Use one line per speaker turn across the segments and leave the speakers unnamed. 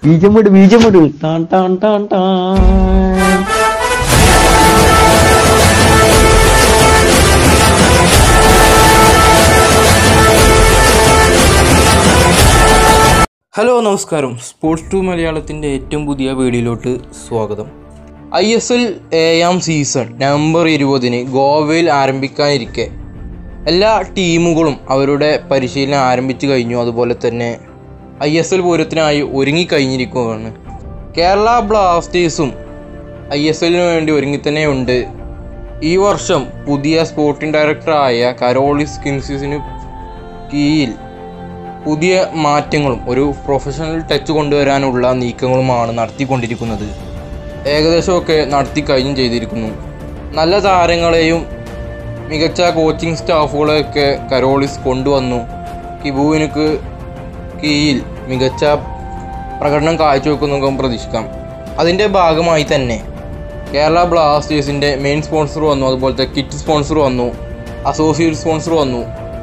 ബീജം വിട് ബീജം വിട് ടാൻ ടാൻ ടാൻ ടാൻ
ഹലോ നമസ്കാരം സ്പോർട്സ് ടു മലയാളത്തിൻ്റെ ഏറ്റവും പുതിയ വീഡിയോയിലോട്ട് സ്വാഗതം ഐ എസ് എൽ ഏഴാം സീസൺ നവംബർ ഇരുപതിന് ഗോവയിൽ ആരംഭിക്കാനിരിക്കെ എല്ലാ ടീമുകളും അവരുടെ പരിശീലനം ആരംഭിച്ചു കഴിഞ്ഞു അതുപോലെ തന്നെ ഐ എസ് എൽ പൂരത്തിനായി ഒരുങ്ങിക്കഴിഞ്ഞിരിക്കുകയാണ് കേരള ബ്ലാസ്റ്റേഴ്സും ഐ എസ് എല്ലിന് വേണ്ടി ഒരുങ്ങി തന്നെയുണ്ട് ഈ വർഷം പുതിയ സ്പോർട്ടിംഗ് ഡയറക്ടറായ കരോളിസ് കിൻസിസിന് കീഴിൽ പുതിയ മാറ്റങ്ങളും ഒരു പ്രൊഫഷണൽ ടച്ച് കൊണ്ടുവരാനുള്ള നീക്കങ്ങളുമാണ് നടത്തിക്കൊണ്ടിരിക്കുന്നത് ഏകദേശമൊക്കെ നടത്തി കഴിഞ്ഞും ചെയ്തിരിക്കുന്നു നല്ല താരങ്ങളെയും മികച്ച കോച്ചിങ് സ്റ്റാഫുകളെയൊക്കെ കരോളിസ് കൊണ്ടുവന്നു കിബുവിനുക്ക് കീഴിൽ മികച്ച പ്രകടനം കാഴ്ചവെക്കുന്നതും പ്രതീക്ഷിക്കാം അതിൻ്റെ ഭാഗമായി തന്നെ കേരള ബ്ലാസ്റ്റേഴ്സിൻ്റെ മെയിൻ സ്പോൺസർ വന്നു അതുപോലത്തെ കിറ്റ് സ്പോൺസർ വന്നു അസോസിയേറ്റ് സ്പോൺസർ വന്നു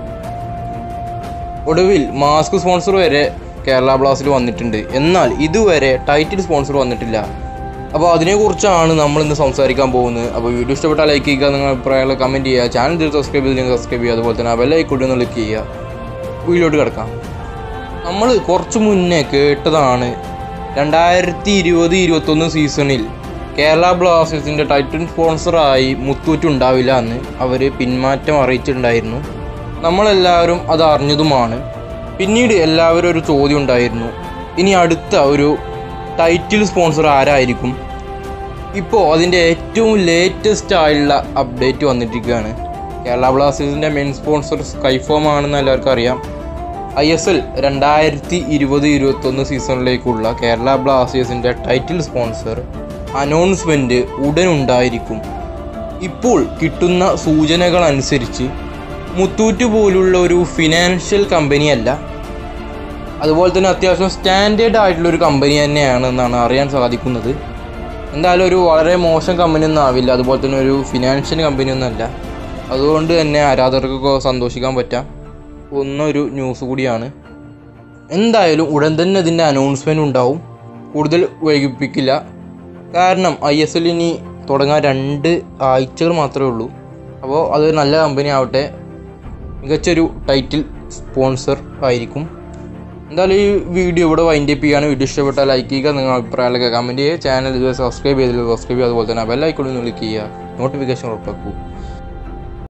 ഒടുവിൽ മാസ്ക് സ്പോൺസർ വരെ കേരള ബ്ലാസ്റ്റിൽ വന്നിട്ടുണ്ട് എന്നാൽ ഇതുവരെ ടൈറ്റിൽ സ്പോൺസർ വന്നിട്ടില്ല അപ്പോൾ അതിനെക്കുറിച്ചാണ് നമ്മൾ ഇന്ന് സംസാരിക്കാൻ പോകുന്നത് അപ്പോൾ വീഡിയോ ഇഷ്ടപ്പെട്ടാൽ ലൈക്ക് ചെയ്യുക നിങ്ങളുടെ അഭിപ്രായങ്ങൾ കമൻറ്റ് ചെയ്യുക ചാനൽ ഇതിൽ സബ്സ്ക്രൈബ് ചെയ്തില്ലെങ്കിൽ സബ്സ്ക്രൈബ് ചെയ്യുക അതുപോലെ തന്നെ ആ ബെല്ലൈക്കൂടി ഒന്ന് ക്ലിക്ക് ചെയ്യുക വീഡിയോട്ട് കിടക്കാം നമ്മൾ കുറച്ച് മുന്നേ കേട്ടതാണ് രണ്ടായിരത്തി ഇരുപത് ഇരുപത്തൊന്ന് സീസണിൽ കേരള ബ്ലാസ്റ്റേഴ്സിൻ്റെ ടൈറ്റിൽ സ്പോൺസറായി മുത്തൂറ്റ് ഉണ്ടാവില്ല എന്ന് അവർ പിന്മാറ്റം അറിയിച്ചിട്ടുണ്ടായിരുന്നു നമ്മളെല്ലാവരും അത് അറിഞ്ഞതുമാണ് പിന്നീട് എല്ലാവരും ഒരു ചോദ്യം ഉണ്ടായിരുന്നു ഇനി അടുത്ത ഒരു ടൈറ്റിൽ സ്പോൺസർ ആരായിരിക്കും ഇപ്പോൾ അതിൻ്റെ ഏറ്റവും ലേറ്റസ്റ്റ് ആയുള്ള അപ്ഡേറ്റ് വന്നിട്ടിരിക്കുകയാണ് കേരള ബ്ലാസ്റ്റേഴ്സിൻ്റെ മെയിൻ സ്പോൺസർ സ്കൈഫോം ആണെന്ന് എല്ലാവർക്കും അറിയാം ഐ എസ് എൽ രണ്ടായിരത്തി ഇരുപത് ഇരുപത്തൊന്ന് സീസണിലേക്കുള്ള കേരള ബ്ലാസ്റ്റേഴ്സിൻ്റെ ടൈറ്റിൽ സ്പോൺസർ അനൗൺസ്മെൻറ്റ് ഉടൻ ഉണ്ടായിരിക്കും ഇപ്പോൾ കിട്ടുന്ന സൂചനകൾ അനുസരിച്ച് മുത്തൂറ്റ് പോലുള്ള ഒരു ഫിനാൻഷ്യൽ കമ്പനിയല്ല അതുപോലെ തന്നെ അത്യാവശ്യം സ്റ്റാൻഡേർഡ് ആയിട്ടുള്ള ഒരു കമ്പനി തന്നെയാണ് എന്നാണ് അറിയാൻ സാധിക്കുന്നത് എന്തായാലും ഒരു വളരെ മോശം കമ്പനി ഒന്നും ആവില്ല അതുപോലെ തന്നെ ഒരു ഫിനാൻഷ്യൽ കമ്പനി ഒന്നുമല്ല അതുകൊണ്ട് തന്നെ ആരാധകർക്കൊക്കെ സന്തോഷിക്കാൻ പറ്റാം ഒന്നൊരു ന്യൂസ് കൂടിയാണ് എന്തായാലും ഉടൻ തന്നെ ഇതിൻ്റെ അനൗൺസ്മെൻറ്റ് ഉണ്ടാവും കൂടുതൽ വൈകിപ്പിക്കില്ല കാരണം ഐ എസ് എൽ ഇനി തുടങ്ങാൻ രണ്ട് ആഴ്ചകൾ മാത്രമേ ഉള്ളൂ അപ്പോൾ അത് നല്ല കമ്പനി ആവട്ടെ മികച്ചൊരു ടൈറ്റിൽ സ്പോൺസർ ആയിരിക്കും എന്തായാലും ഈ വീഡിയോ ഇവിടെ വൈൻഡ് അപ്പ് ചെയ്യാണ് വീഡിയോ ഇഷ്ടപ്പെട്ടാൽ ലൈക്ക് ചെയ്യുക നിങ്ങൾ അഭിപ്രായങ്ങളൊക്കെ കമൻറ്റ് ചെയ്യുക ചാനൽ ഇതുവരെ സബ്സ്ക്രൈബ് ചെയ്തില്ല സബ്സ്ക്രൈബ് ചെയ്യുക അതുപോലെ തന്നെ ബെല്ലൈക്കോണിൽ ക്ലിക്ക് ചെയ്യുക നോട്ടിഫിക്കേഷൻ ഉറപ്പാക്കൂ